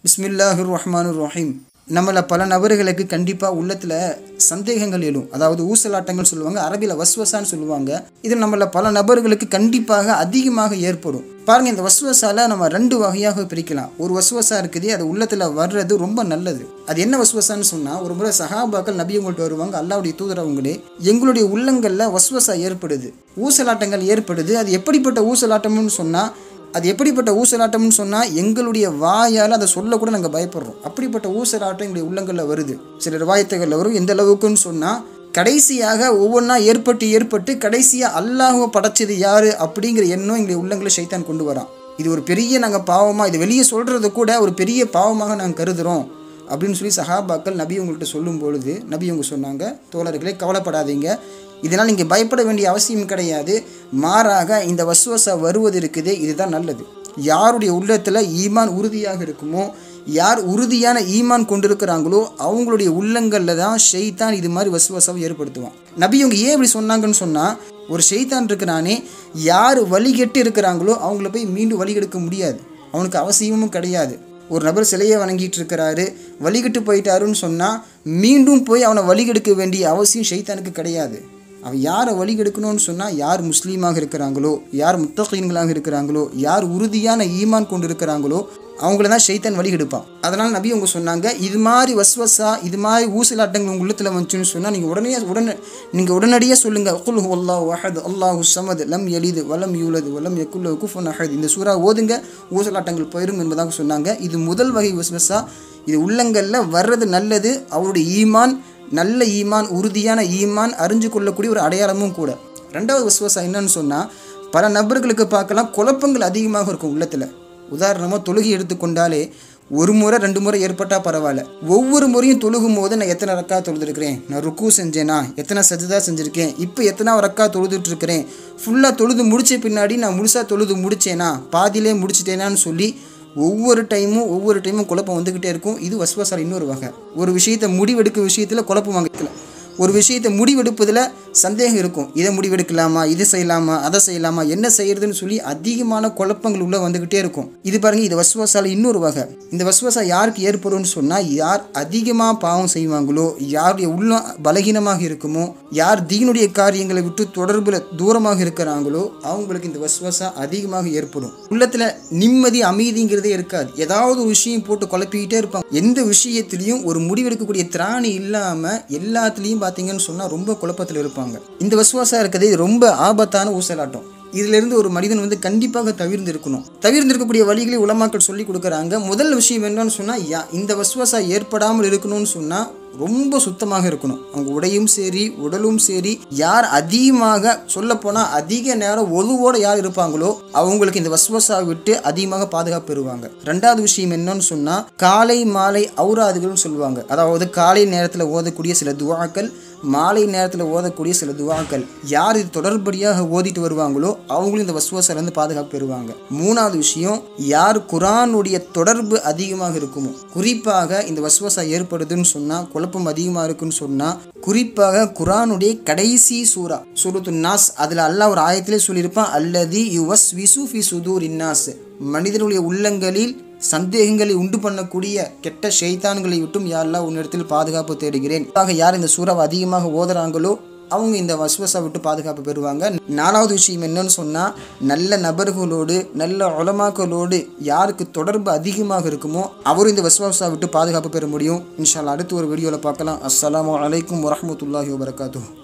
பிஸ்மில்லாஹிர் ரஹ்மானுர் ரஹீம் நம்மள பல நபர்களுக்கு கண்டிப்பாக உள்ளத்தில் சந்தேகங்கள் எழும் அதாவது ஊசலாட்டங்கள் சொல்லுவாங்க அரபியில் வஸ்வசான்னு சொல்லுவாங்க இது நம்மள பல நபர்களுக்கு கண்டிப்பாக அதிகமாக ஏற்படும் பாருங்க இந்த வஸ்வசால நம்ம ரெண்டு வகையாக பிரிக்கலாம் ஒரு வஸ்வசா இருக்குது அது உள்ளத்தில் வர்றது ரொம்ப நல்லது அது என்ன வஸ்வசான்னு சொன்னால் ஒரு முறை சஹாபாக்கள் நபி உங்கள்கிட்ட வருவாங்க அல்லாவுடைய தூதரவங்களே எங்களுடைய உள்ளங்களில் வஸ்வசா ஏற்படுது ஊசலாட்டங்கள் ஏற்படுது அது எப்படிப்பட்ட ஊசலாட்டம்னு சொன்னால் அது எப்படிப்பட்ட ஊசலாட்டம்னு சொன்னால் எங்களுடைய வாயால் அதை சொல்லக்கூட நாங்கள் பயப்படுறோம் அப்படிப்பட்ட ஊசலாட்டம் எங்களுடைய உள்ளங்களில் வருது சில ரிவாயத்துகளில் வரும் எந்த அளவுக்குன்னு சொன்னால் கடைசியாக ஒவ்வொன்றா ஏற்பட்டு ஏற்பட்டு கடைசியாக அல்லாஹுவை படைச்சது யார் அப்படிங்கிற எண்ணம் எங்களுடைய உள்ளங்களை சைத்தான் கொண்டு வரான் இது ஒரு பெரிய நாங்கள் பாவமாக இது வெளியே சொல்கிறது கூட ஒரு பெரிய பாவமாக நாங்கள் கருதுகிறோம் அப்படின்னு சொல்லி சஹாபாக்கள் நபி உங்கள்கிட்ட சொல்லும் பொழுது நபி அவங்க சொன்னாங்க தோழர்களே கவலைப்படாதீங்க இதனால் நீங்கள் பயப்பட வேண்டிய அவசியம் கிடையாது மாறாக இந்த வசுவசா வருவது இருக்குது இதுதான் நல்லது யாருடைய உள்ளத்தில் ஈமான் உறுதியாக இருக்குமோ யார் உறுதியான ஈமான் கொண்டிருக்கிறாங்களோ அவங்களுடைய உள்ளங்களில் தான் ஷெய்தான் இது மாதிரி வசுவசாவை ஏற்படுத்துவான் நபி இவங்க ஏன் இப்படி சொன்னாங்கன்னு சொன்னால் ஒரு ஷெய்தான் இருக்கிறானே யார் வழிகெட்டு இருக்கிறாங்களோ அவங்கள போய் மீண்டும் வழிகெடுக்க முடியாது அவனுக்கு அவசியமும் கிடையாது ஒரு நபர் சிலையை வணங்கிட்டு இருக்கிறாரு வழிகட்டு போயிட்டாருன்னு சொன்னால் மீண்டும் போய் அவனை வழிகெடுக்க வேண்டிய அவசியம் ஷைத்தானுக்கு கிடையாது அவன் யாரை வழிகெடுக்கணும்னு சொன்னால் யார் முஸ்லீமாக இருக்கிறாங்களோ யார் முத்தகீன்களாக இருக்கிறாங்களோ யார் உறுதியான ஈமான் கொண்டு இருக்கிறாங்களோ அவங்கள தான் ஷைத்தான் வழிகெடுப்பான் அதனால் நபி அவங்க சொன்னாங்க இது மாதிரி வஸ்வஸா இது மாதிரி ஊசலாட்டங்கள் உங்கள் உள்ளத்தில் வந்துச்சுன்னு சொன்னால் நீங்கள் உடனே உடனே நீங்கள் உடனடியாக சொல்லுங்கள் குல் அல்லாஹ் வஹத் அல்லாஹு சமத் லம் எலிது வலம் யூலது வலம் யக்குல்ல குஃபன் அஹத் இந்த சூறா ஓதுங்க ஊசலாட்டங்கள் போயிரும் என்பதாக சொன்னாங்க இது முதல் வகை வஸ்வஸா இது உள்ளங்களில் வர்றது நல்லது அவருடைய ஈமான் நல்ல ஈமான் உறுதியான ஈமான் அறிஞ்சு கொள்ளக்கூடிய ஒரு அடையாளமும் கூட ரெண்டாவது வசுவசா என்னன்னு சொன்னால் பல நபர்களுக்கு பார்க்கலாம் குழப்பங்கள் அதிகமாக இருக்கும் உள்ளத்தில் உதாரணமாக தொழுகை எடுத்துக்கொண்டாலே ஒரு முறை ரெண்டு முறை ஏற்பட்டால் பரவாயில்ல ஒவ்வொரு முறையும் தொழுகும் போது நான் எத்தனை ரக்கா தொழுதுருக்கிறேன் நான் ருக்கு செஞ்சேனா எத்தனை சஜிதா செஞ்சுருக்கேன் இப்போ எத்தனை ரக்கா தொழுதுட்ருக்கிறேன் ஃபுல்லாக தொழுது முடித்த பின்னாடி நான் முழுசாக தொழுது முடித்தேனா பாதியிலே முடிச்சிட்டேனான்னு சொல்லி ஒவ்வொரு டைமும் ஒவ்வொரு டைமும் குழப்பம் வந்துக்கிட்டே இருக்கும் இது வசுவசால இன்னொரு வகை ஒரு விஷயத்தை முடிவெடுக்க விஷயத்தில் குழப்பம் வாங்கிக்கல ஒரு விஷயத்தை முடிவெடுப்பதில் சந்தேகம் இருக்கும் இதை முடிவெடுக்கலாமா இது செய்யலாமா அதை செய்யலாமா என்ன செய்யறதுன்னு சொல்லி அதிகமான குழப்பங்கள் உள்ள வந்துக்கிட்டே இருக்கும் இது பாருங்க இது வசுவசால இன்னொரு வகை இந்த வசுவசா யாருக்கு ஏற்படும்னு சொன்னால் யார் அதிகமாக பாவம் செய்வாங்களோ யாருடைய உள்ளம் பலகீனமாக இருக்குமோ யார் தீனுடைய காரியங்களை விட்டு தொடர்பில் தூரமாக இருக்கிறாங்களோ அவங்களுக்கு இந்த வசுவசா அதிகமாக ஏற்படும் உள்ளத்தில் நிம்மதி அமைதிங்கிறதே இருக்காது ஏதாவது ஒரு விஷயம் போட்டு குழப்பிக்கிட்டே இருப்பாங்க எந்த விஷயத்திலையும் ஒரு முடிவெடுக்கக்கூடிய திராணி இல்லாமல் எல்லாத்துலேயும் பார்த்தீங்கன்னு சொன்னால் ரொம்ப குழப்பத்தில் இருப்பாங்க இந்த வசுவாசா இருக்கிறது ரொம்ப ஆபத்தான ஊசலாட்டம் இதிலிருந்து ஒரு மனிதன் வந்து கண்டிப்பாக தவிர்ந்து இருக்கணும் தவிர்ந்து இருக்கக்கூடிய வழிகளை உலமாக்கள் சொல்லி கொடுக்குறாங்க முதல் விஷயம் என்னன்னு சொன்னால் யா இந்த வசுவாசா ஏற்படாமல் இருக்கணும்னு சொன்னால் ரொம்ப சுத்தமாக இருக்கணும் அவங்க உடையும் சரி உடலும் சரி யார் அதிகமாக சொல்லப்போனால் அதிக நேரம் ஒதுவோடு யார் இருப்பாங்களோ அவங்களுக்கு இந்த வசுவசா விட்டு அதிகமாக பாதுகாப்பு பெறுவாங்க ரெண்டாவது விஷயம் என்னன்னு சொன்னால் காலை மாலை ஔராதுகள்னு சொல்லுவாங்க அதாவது காலை நேரத்தில் ஓதக்கூடிய சில துவாக்கள் மாலை நேரத்தில் ஓதக்கூடிய சில துவாக்கள் யார் இது தொடர்படியாக ஓதிட்டு வருவாங்களோ அவங்களும் இந்த வசுவசிலேருந்து பாதுகாப்பு பெறுவாங்க மூணாவது விஷயம் யார் குரானுடைய தொடர்பு அதிகமாக இருக்குமோ குறிப்பாக இந்த வசுவசா ஏற்படுதுன்னு சொன்னால் குழப்பம் அதிகமாக இருக்குன்னு சொன்னால் குறிப்பாக குரானுடைய கடைசி சூரா சூரத்து நாஸ் அதில் அல்லாஹ் ஒரு ஆயத்திலே சொல்லியிருப்பான் அல்லது யுவஸ் விசு ஃபி சுதூர் இன்னாஸ் மனிதனுடைய உள்ளங்களில் சந்தேகங்களை உண்டு பண்ணக்கூடிய கெட்ட ஷைத்தான்களை விட்டும் யாரெல்லாம் உன்னிடத்தில் பாதுகாப்பு தேடுகிறேன் ஆக யார் இந்த சூறாவை அதிகமாக ஓதுறாங்களோ அவங்க இந்த வசுவசா விட்டு பாதுகாப்பு பெறுவாங்க நாலாவது விஷயம் என்னன்னு சொன்னால் நல்ல நபர்களோடு நல்ல உலமாக்களோடு யாருக்கு தொடர்பு அதிகமாக இருக்குமோ அவரும் இந்த வசுவசா விட்டு பாதுகாப்பு பெற முடியும் இன்ஷால்லா அடுத்து ஒரு வீடியோவில் பார்க்கலாம் அஸ்ஸலாமு அலைக்கும் வரஹமத்துல்லாஹி வபரகாத்து